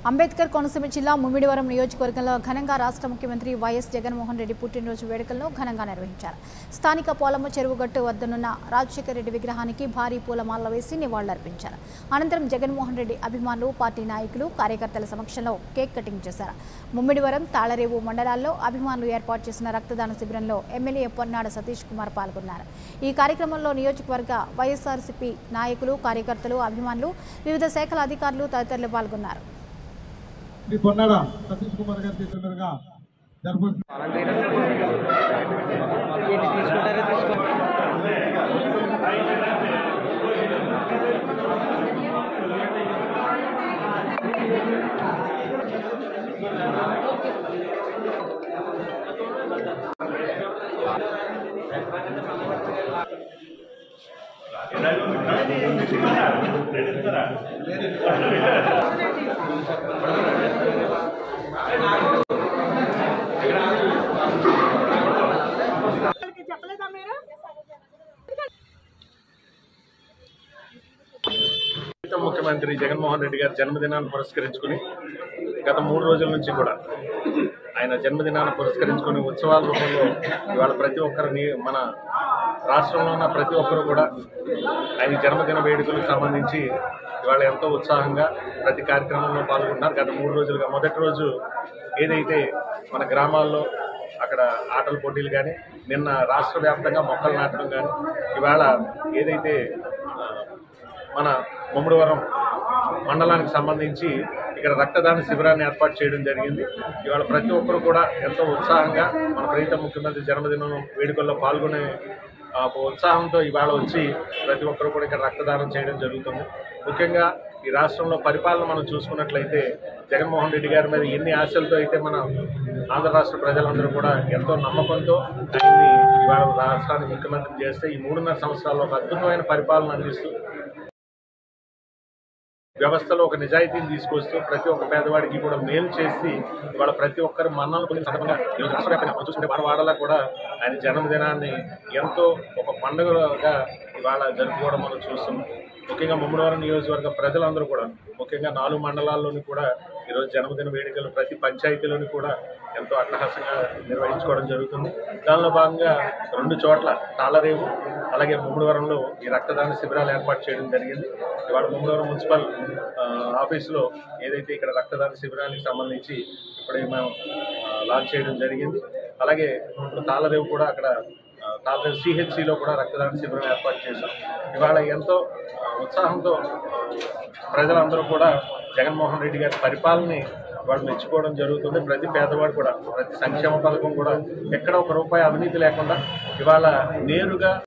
అంబేద్కర్ కోనసీమ జిల్లా ముమ్మిడివరం నియోజకవర్గంలో ఘనంగా రాష్ట్ర ముఖ్యమంత్రి వైఎస్ జగన్మోహన్ రెడ్డి పుట్టినరోజు వేడుకలను ఘనంగా నిర్వహించారు స్థానిక పోలమ్మ చెరువుగట్టు వద్దనున్న రాజశేఖర రెడ్డి విగ్రహానికి భారీ పూలమాలలు వేసి నివాళులర్పించారు అనంతరం జగన్మోహన్ రెడ్డి అభిమానులు పార్టీ నాయకులు కార్యకర్తల సమక్షంలో కేక్ కటింగ్ చేశారు ముమ్మిడివరం తాళరేవు మండలాల్లో అభిమానులు ఏర్పాటు చేసిన రక్తదాన శిబిరంలో ఎమ్మెల్యే పొన్నాడ సతీష్ కుమార్ పాల్గొన్నారు ఈ కార్యక్రమంలో నియోజకవర్గ వైఎస్ఆర్సీపీ నాయకులు కార్యకర్తలు అభిమానులు వివిధ శాఖల అధికారులు తదితరులు పాల్గొన్నారు శ్రీ పొన్నాడ సతీష్ కుమార్ గారి చేతుల మీదుగా జరపవలసిన ఏంటి తీసుకుంటారా తీసుకో చెప్పలేదా మీరు ప్రీతం ముఖ్యమంత్రి జగన్మోహన్ రెడ్డి గారి జన్మదినాన్ని పురస్కరించుకుని గత మూడు రోజుల నుంచి కూడా ఆయన జన్మదినాన్ని పురస్కరించుకుని ఉత్సవాల రూపంలో ఇవాళ ప్రతి ఒక్కరిని మన రాష్ట్రంలో ఉన్న ప్రతి ఒక్కరు కూడా ఆయన జన్మదిన వేడుకలకు సంబంధించి ఇవాళ ఎంతో ఉత్సాహంగా ప్రతి కార్యక్రమంలో పాల్గొంటున్నారు గత మూడు రోజులుగా మొదటి రోజు ఏదైతే మన గ్రామాల్లో అక్కడ ఆటల పోటీలు కానీ నిన్న రాష్ట్ర వ్యాప్తంగా మొక్కలు నాటడం కానీ ఇవాళ ఏదైతే ఆ, మన ముమ్మడివరం మండలానికి సంబంధించి ఇక్కడ రక్తదాన శిబిరాన్ని ఏర్పాటు చేయడం జరిగింది ఇవాళ ప్రతి ఒక్కరు కూడా ఎంతో ఉత్సాహంగా మన ప్రీత ముఖ్యమంత్రి జన్మదినం వేడుకల్లో పాల్గొనే ఆ, ఒక ఉత్సాహంతో ఇవాళ వచ్చి ప్రతి ఒక్కరు కూడా ఇక్కడ రక్తదానం చేయడం జరుగుతుంది ముఖ్యంగా ఈ రాష్ట్రంలో పరిపాలన మనం చూసుకున్నట్లయితే జగన్మోహన్ రెడ్డి గారి మీద ఎన్ని ఆశలతో అయితే మన ఆంధ్ర రాష్ట్ర ప్రజలందరూ కూడా ఎంతో నమ్మకంతో ఆయన్ని ఇవాళ రాష్ట్రానికి ముఖ్యమంత్రి చేస్తే ఈ మూడున్నర సంవత్సరాల్లో ఒక అద్భుతమైన పరిపాలన అందిస్తూ వ్యవస్థలో ఒక నిజాయితీని తీసుకొస్తూ ప్రతి ఒక్క పేదవాడికి కూడా మేలు చేసి ఇవాళ ప్రతి ఒక్కరు మన్నలు కొన్ని సందర్భంగా ఈరోజు రాష్ట్ర వ్యాప్తంగా మనం చూసుకుంటే వాడవాడలా కూడా ఆయన జన్మదినాన్ని ఎంతో ఒక పండుగగా ఇవాళ జరుపుకోవడం మనం చూస్తున్నాం ముఖ్యంగా ముమ్మడివారం నియోజకవర్గ ప్రజలందరూ కూడా ముఖ్యంగా నాలుగు మండలాల్లోని కూడా ఈరోజు జన్మదిన వేడుకలు ప్రతి పంచాయతీలోని కూడా ఎంతో అట్టహాసంగా నిర్వహించుకోవడం జరుగుతుంది దానిలో భాగంగా రెండు చోట్ల తాళరేవు అలాగే ముమ్మడివరంలో ఈ రక్తదాన శిబిరాలు ఏర్పాటు చేయడం జరిగింది ఇవాళ ముమ్మడివరం మున్సిపల్ ఆ, ఆఫీసులో ఏదైతే ఇక్కడ రక్తదాన శిబిరానికి సంబంధించి ఇప్పుడే మేము ఆ, లాంచ్ చేయడం జరిగింది అలాగే ఇప్పుడు తాళరేవు కూడా అక్కడ ఆ, తాళరేవు సిహెచ్సిలో కూడా రక్తదాన శిబిరం ఏర్పాటు చేశాం ఇవాళ ఎంతో ఆ, ఉత్సాహంతో ఆ, ప్రజలందరూ కూడా జగన్మోహన్ రెడ్డి గారి పరిపాలనని వాళ్ళు మెచ్చుకోవడం జరుగుతుంది ప్రతి పేదవాడు కూడా ప్రతి సంక్షేమ పథకం కూడా ఎక్కడ ఒక రూపాయి అవినీతి లేకుండా ఇవాళ నేరుగా